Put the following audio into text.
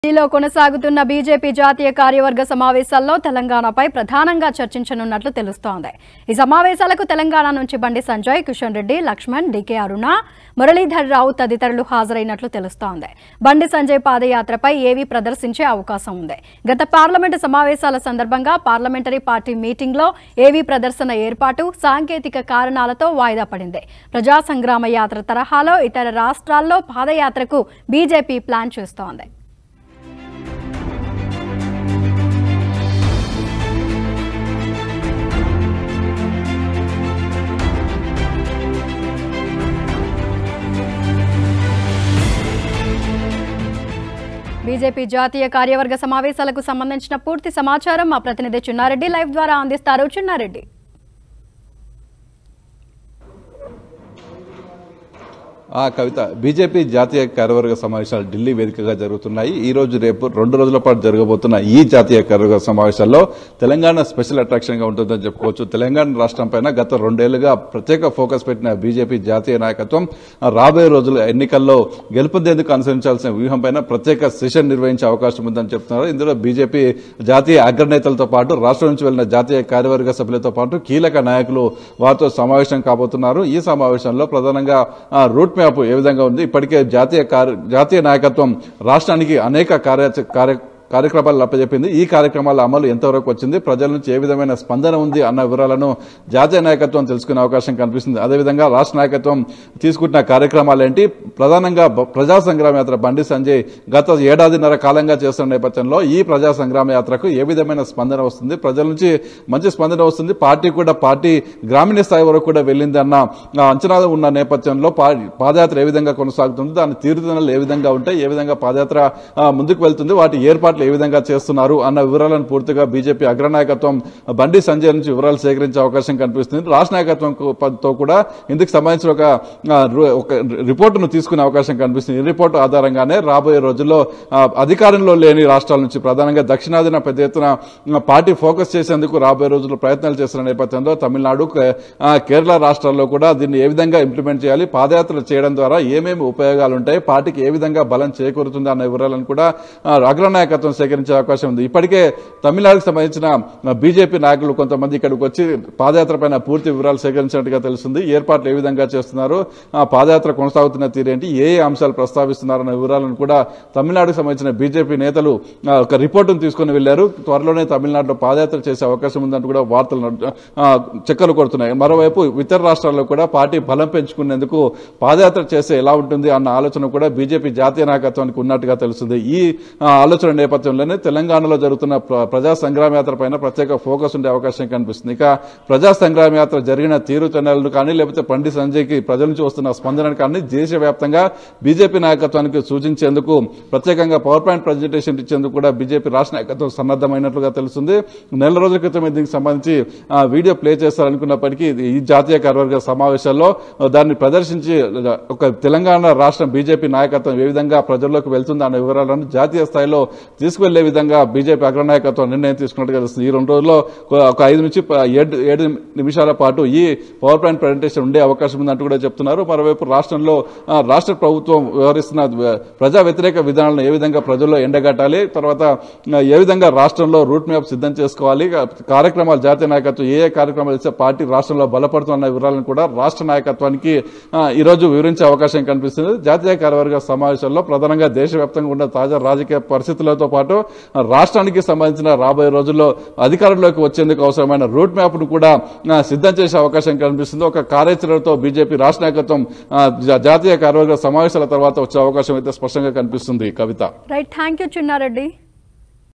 ఢిల్లీలో కొనసాగుతున్న బీజేపీ జాతీయ కార్యవర్గ సమావేశాల్లో తెలంగాణపై ప్రధానంగా చర్చించనున్నట్లు తెలుస్తోంది ఈ సమావేశాలకు తెలంగాణ నుంచి బండి సంజయ్ కిషన్ రెడ్డి లక్ష్మణ్ డికే అరుణ మురళీధర్ రావు తదితరులు హాజరైనట్లు తెలుస్తోంది బండి సంజయ్ పాదయాత్రపై ఏవీ ప్రదర్శించే అవకాశం ఉంది గత పార్లమెంటు సమావేశాల సందర్భంగా పార్లమెంటరీ పార్టీ మీటింగ్లో ఏవీ ప్రదర్శన ఏర్పాటు సాంకేతిక కారణాలతో వాయిదా పడింది ప్రజా సంగ్రామ యాత్ర తరహాలో ఇతర రాష్ట్రాల్లో పాదయాత్రకు బీజేపీ ప్లాన్ చేస్తోంది బీజేపీ జాతీయ కార్యవర్గ సమావేశాలకు సంబంధించిన పూర్తి సమాచారం మా ప్రతినిధి చిన్నారెడ్డి లైవ్ ద్వారా అందిస్తారు చిన్నారెడ్డి ఆ కవిత బీజేపీ జాతీయ కార్యవర్గ సమావేశాలు ఢిల్లీ వేదికగా జరుగుతున్నాయి ఈ రోజు రేపు రెండు రోజుల పాటు జరగబోతున్న ఈ జాతీయ కార్యవర్గ సమావేశాల్లో తెలంగాణ స్పెషల్ అట్రాక్షన్ గా ఉంటుందని చెప్పుకోవచ్చు తెలంగాణ రాష్ట్రం పైన గత రెండేళ్లుగా ప్రత్యేక ఫోకస్ పెట్టిన బీజేపీ జాతీయ నాయకత్వం రాబోయే రోజుల ఎన్నికల్లో గెలుపొందేందుకు అనుసరించాల్సిన వ్యూహం పైన ప్రత్యేక సెషన్ నిర్వహించే అవకాశం ఉందని చెప్తున్నారు ఇందులో బీజేపీ జాతీయ అగ్రనేతలతో పాటు రాష్ట్రం నుంచి వెళ్లిన జాతీయ కార్యవర్గ సభ్యులతో పాటు కీలక నాయకులు వారితో సమావేశం కాబోతున్నారు ఈ సమావేశంలో ప్రధానంగా ఆ, రూట్ మ్యాప్ ఏ విధంగా ఉంది ఇప్పటికే జాతీయ కార్య- జాతీయ నాయకత్వం రాష్ట్రానికి అనేక కార్య కార్య కార్యక్రమాలు అప్పచెప్పింది ఈ కార్యక్రమాల అమలు ఎంతవరకు వచ్చింది ప్రజల నుంచి ఏ విధమైన స్పందన ఉంది అన్న వివరాలను జాతీయ నాయకత్వం తెలుసుకునే అవకాశం కనిపిస్తుంది అదేవిధంగా రాష్ట్ర నాయకత్వం తీసుకుంటున్న కార్యక్రమాలు ఏంటి ప్రధానంగా బ- ప్రజా సంగ్రామ యాత్ర బండి సంజయ్ గత ఏడాదిన్నర కాలంగా చేస్తున్న నేపథ్యంలో ఈ ప్రజా సంగ్రామ యాత్రకు ఏ విధమైన స్పందన వస్తుంది ప్రజల నుంచి మంచి స్పందన వస్తుంది పార్టీ కూడా పార్టీ గ్రామీణ స్థాయి వరకు కూడా వెళ్ళింది అన్న ఆ, అంచనా ఉన్న నేపథ్యంలో పా- పాదయాత్ర ఏ విధంగా కొనసాగుతుంది దాని తీరుతెన్నులు ఏ విధంగా ఉంటాయి ఏ విధంగా పాదయాత్ర ఆ, ముందుకు వెళ్తుంది వాటి ఏర్పాట్లు ఏ విధంగా చేస్తున్నారు అన్న వివరాలను పూర్తిగా బీజేపీ అగ్రనాయకత్వం బండి సంజయ్ నుంచి వివరాలు సేకరించే అవకాశం కనిపిస్తుంది రాష్ట్ర నాయకత్వం కు- తో కూడా ఇందుకు సంబంధించిన ఒక ఆ, రు- ఒక రిపోర్టును తీసుకునే అవకాశం కనిపిస్తుంది ఈ రిపోర్టు ఆధారంగానే రాబోయే రోజుల్లో ఆ, అధికారంలో లేని రాష్ట్రాల నుంచి ప్రధానంగా దక్షిణాదిన పెద్ద ఎత్తున ఆ, పార్టీ ఫోకస్ చేసేందుకు రాబోయే రోజుల్లో ప్రయత్నాలు చేస్తున్న నేపథ్యంలో తమిళనాడు కే- ఆ, కేరళ రాష్ట్రాల్లో కూడా దీన్ని ఏ విధంగా ఇంప్లిమెంట్ చేయాలి పాదయాత్రలు చేయడం ద్వారా ఏమేమి ఉపయోగాలు ఉంటాయి పార్టీకి ఏ విధంగా బలం చేకూరుతుంది అన్న వివరాలను కూడా ఆ, అగ్రనాయకత్వం సేకరించే అవకాశం ఉంది ఇప్పటికే తమిళనాడుకు సంబంధించిన బీజేపీ నాయకులు కొంతమంది ఇక్కడికి వచ్చి పాదయాత్ర పైన పూర్తి వివరాలు సేకరించినట్టుగా తెలుస్తుంది ఏర్పాట్లు ఏ విధంగా చేస్తున్నారు ఆ పాదయాత్ర కొనసాగుతున్న తీరేంటి ఏ ఏ అంశాలు ప్రస్తావిస్తున్నారన్న వివరాలను కూడా తమిళనాడుకు సంబంధించిన బీజేపీ నేతలు ఆ, ఒక రిపోర్టును తీసుకుని వెళ్లారు త్వరలోనే తమిళనాడులో పాదయాత్ర చేసే అవకాశం ఉందంటూ కూడా వార్తలు నడు- ఆ, చక్కర్లు కొడుతున్నాయి మరోవైపు ఇతర రాష్ట్రాల్లో కూడా పార్టీ బలం పెంచుకునేందుకు పాదయాత్ర చేస్తే ఎలా ఉంటుంది అన్న ఆలోచన కూడా బీజేపీ జాతీయ నాయకత్వానికి ఉన్నట్టుగా తెలుస్తుంది ఈ ఆ, ఆలోచన నేపథ్యంలోనే తెలంగాణలో జరుగుతున్న ప్ర- ప్రజా సంగ్రామ యాత్ర పైన ప్రత్యేక ఫోకస్ ఉండే అవకాశం కనిపిస్తుంది ఇక ప్రజా సంగ్రామ యాత్ర జరిగిన తీరు తెన్నెలను కానీ లేకపోతే పండి సంజయ్కి ప్రజల నుంచి వస్తున్న స్పందన కానీ దేశవ్యాప్తంగా బీజేపీ నాయకత్వానికి సూచించేందుకు ప్రత్యేకంగా పవర్ పాయింట్ ప్రజెంటేషన్ ఇచ్చేందుకు కూడా బీజేపీ రాష్ట్ర నాయకత్వం సన్నద్దమైనట్లుగా తెలుస్తుంది నెల రోజుల క్రితం దీనికి సంబంధించి ఆ, వీడియో ప్లే చేస్తారనుకున్నప్పటికీ ఇది ఈ జాతీయ కార్యవర్గ సమావేశాల్లో ఆ, దాన్ని ప్రదర్శించి ఆ, ఒక తెలంగాణ రాష్ట్రం బీజేపీ నాయకత్వం ఏ విధంగా ప్రజల్లోకి వెళ్తుంది అనే వివరాలను జాతీయ స్థాయిలో తీసుకువెళ్లే విధంగా బీజేపీ అగ్రనాయకత్వం నిర్ణయం తీసుకున్నట్టుగా తెలుస్తుంది ఈ రెండు రోజుల్లో ఒక- ఒక ఐదు నుంచి ప- ఏడు ఏడు నిమిషాల పాటు ఈ పవర్ పాయింట్ ప్రజెంటేషన్ ఉండే అవకాశం ఉందంటూ కూడా చెప్తున్నారు మరోవైపు రాష్ట్రంలో ఆ, రాష్ట్ర ప్రభుత్వం వ్యవహరిస్తున్న వ- ప్రజా వ్యతిరేక విధానాలను ఏ విధంగా ప్రజల్లో ఎండగట్టాలి తర్వాత ఆ, ఏ విధంగా రాష్ట్రంలో రూట్ మ్యాప్ సిద్ధం చేసుకోవాలి ఇక కార్యక్రమాలు జాతీయ నాయకత్వం ఏ ఏ కార్యక్రమాలు ఇస్తే పార్టీ రాష్ట్రంలో బలపడుతున్న వివరాలను కూడా రాష్ట్ర నాయకత్వానికి ఆ, ఈ రోజు వివరించే అవకాశం కనిపిస్తుంది జాతీయ కార్యవర్గ సమావేశంలో ప్రధానంగా దేశవ్యాప్తంగా ఉన్న తాజా రాజకీయ పరిస్థితులతో పాటు ఆ, రాష్ట్రానికి సంబంధించిన రాబోయే రోజుల్లో అధికారంలోకి వచ్చేందుకు అవసరమైన రూట్ మ్యాప్ ను కూడా ఆ, సిద్ధం చేసే అవకాశం కనిపిస్తుంది ఒక కార్యాచరణతో బీజేపీ రాష్ట్ర నాయకత్వం ఆ, జా- జాతీయ కార్యవర్గ సమావేశాల తర్వాత వచ్చే అవకాశం అయితే స్పష్టంగా కనిపిస్తుంది Kavitha right thank you Chinna Reddy